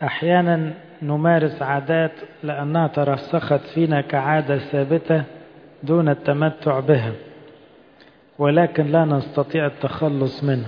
أحيانا نمارس عادات لأنها ترسخت فينا كعادة ثابتة دون التمتع بها ولكن لا نستطيع التخلص منها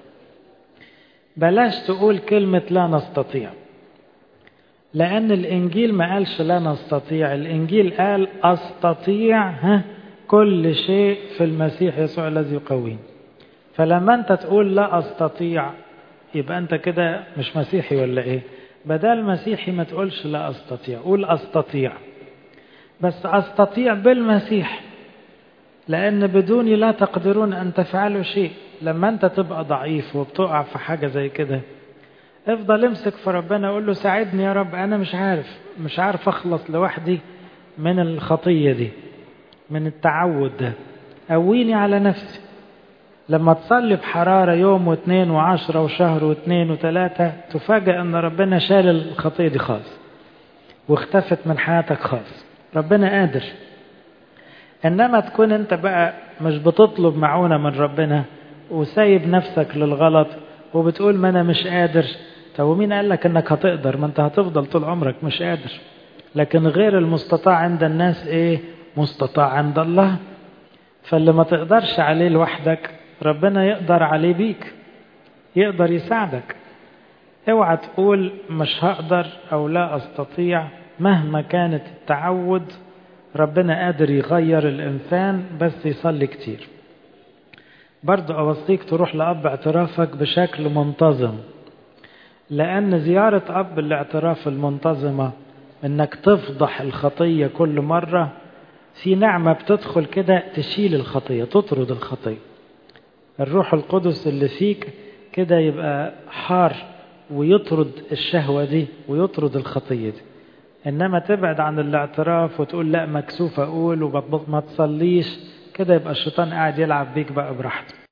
بلاش تقول كلمة لا نستطيع لأن الإنجيل ما قالش لا نستطيع الإنجيل قال أستطيع ها كل شيء في المسيح يسوع الذي يقويني فلما أنت تقول لا أستطيع يبقى أنت كده مش مسيحي ولا إيه بدل مسيحي ما تقولش لا أستطيع قول أستطيع بس أستطيع بالمسيح لأن بدوني لا تقدرون أن تفعلوا شيء لما أنت تبقى ضعيف وبتقع في حاجة زي كده افضل امسك في ربنا قول له ساعدني يا رب أنا مش عارف مش عارف أخلص لوحدي من الخطية دي من التعود ده قويني على نفسي لما تصلي بحرارة يوم واثنين وعشرة وشهر واثنين وثلاثة تفاجأ أن ربنا شال الخطية دي خالص واختفت من حياتك خالص ربنا قادر إنما تكون أنت بقى مش بتطلب معونة من ربنا وسايب نفسك للغلط وبتقول ما أنا مش قادر طب ومين قال لك إنك هتقدر ما أنت هتفضل طول عمرك مش قادر لكن غير المستطاع عند الناس إيه مستطاع عند الله فاللي ما تقدرش عليه لوحدك ربنا يقدر عليه بيك يقدر يساعدك اوعى تقول مش هقدر او لا استطيع مهما كانت التعود ربنا قادر يغير الانسان بس يصلي كتير برضو اوصيك تروح لاب اعترافك بشكل منتظم لان زيارة اب الاعتراف المنتظمة انك تفضح الخطية كل مرة في نعمة بتدخل كده تشيل الخطية تطرد الخطية الروح القدس اللي فيك كده يبقى حار ويطرد الشهوة دي ويطرد الخطية دي إنما تبعد عن الاعتراف وتقول لا مكسوف أقول وما تصليش كده يبقى الشيطان قاعد يلعب بيك بقى براحته